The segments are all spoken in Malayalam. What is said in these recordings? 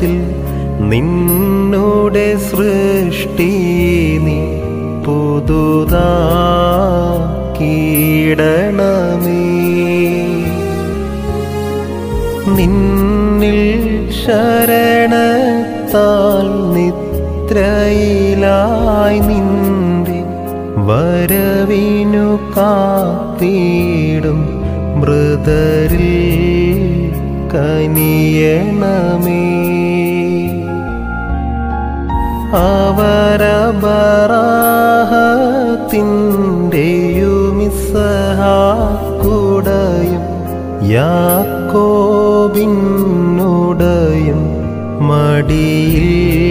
കാലത്തിൽ നിന്നുടെ സൃഷ്ടി നീ പുതുതാക്കിയിടണമേ നിന്നിൽ ശരണത്താൽ നിദ്രയിലായി നിന്റെ വരവിനു കാത്തിടും മൃതരിൽ കനിയണമേ അവരബറാഹത്തിൻ്റെയുമിസഹാക്കുടയും യാക്കോബിന്നുടയും മടിയിൽ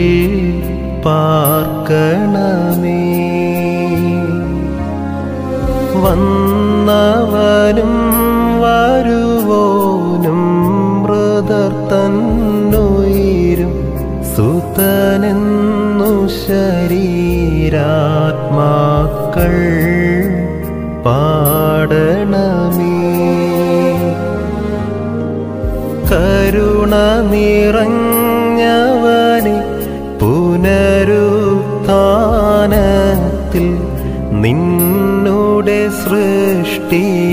പാർക്കണമേ വന്നവനും വരുവോനും മൃതർ തന്നുയിരും സുതനെന്നു ശരീരാത്മാക്കൾ പാടണമേ കരുണ നിറഞ്ഞവനെ പുനരുത്ഥാനത്തിൽ നിന്നുടെ സൃഷ്ടി